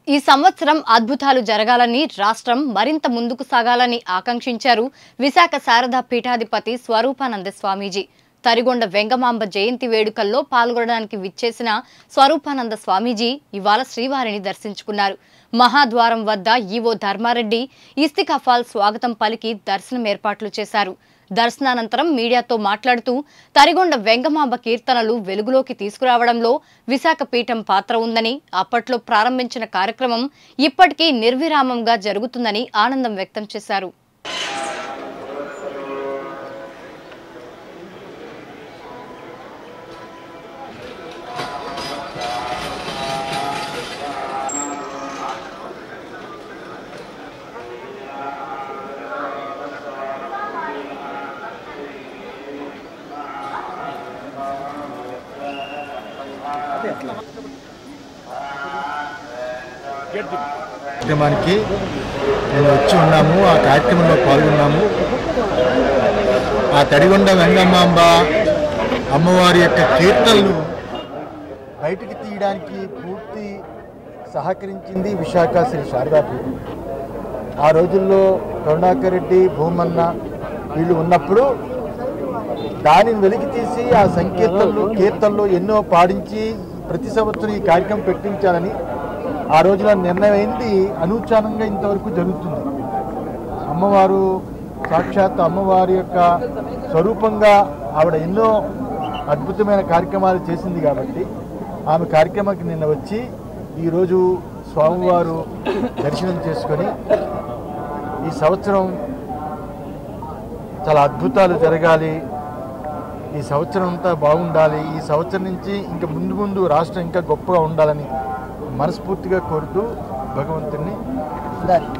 ఈ సంవత్సరం అద్భుతాలు జరగాలని రాష్ట్రం మరింత ముందుకు సాగాలని ఆకాంక్షించారు విశాఖ శారదా పీఠాధిపతి స్వరూపానంద స్వామీజీ తరిగొండ వెంగమాంబ జయంతి వేడుకల్లో పాల్గొనడానికి విచ్చేసిన స్వరూపానంద స్వామీజీ ఇవాళ శ్రీవారిని దర్శించుకున్నారు మహాద్వారం వద్ద ఈవో ధర్మారెడ్డి ఇస్తికఫాల్ స్వాగతం పలికి దర్శనం ఏర్పాట్లు చేశారు దర్శనానంతరం మీడియాతో మాట్లాడుతూ తరిగొండ వెంగమాంబ కీర్తనలు వెలుగులోకి తీసుకురావడంలో విశాఖ పీఠం పాత్ర ఉందని అప్పట్లో ప్రారంభించిన కార్యక్రమం ఇప్పటికీ నిర్విరామంగా జరుగుతుందని ఆనందం వ్యక్తం చేశారు కార్యక్రమానికి నేను వచ్చి ఉన్నాము ఆ కార్యక్రమంలో పాల్గొన్నాము ఆ తడిగొండ వెంగమాంబ అమ్మవారి యొక్క కీర్తనలు బయటికి తీయడానికి పూర్తి సహకరించింది విశాఖ శ్రీ శారదాపీఠం ఆ రోజుల్లో కరుణాకర్ రెడ్డి భూమన్న వీళ్ళు ఉన్నప్పుడు దానిని వెలికి తీసి ఆ సంకీర్తనలు కీర్తనలు ఎన్నో పాడించి ప్రతి సంవత్సరం ఈ కార్యక్రమం పెట్టించాలని ఆ రోజున నిర్ణయం అయింది అనూచానంగా ఇంతవరకు జరుగుతుంది అమ్మవారు సాక్షాత్ అమ్మవారి యొక్క స్వరూపంగా ఆవిడ ఎన్నో అద్భుతమైన కార్యక్రమాలు చేసింది కాబట్టి ఆమె కార్యక్రమానికి నిన్న వచ్చి ఈరోజు స్వామివారు దర్శనం చేసుకొని ఈ సంవత్సరం చాలా అద్భుతాలు జరగాలి ఈ సంవత్సరం అంతా బాగుండాలి ఈ సంవత్సరం నుంచి ఇంకా ముందు ముందు రాష్ట్రం ఇంకా గొప్పగా ఉండాలని మనస్ఫూర్తిగా కోరుతూ భగవంతుని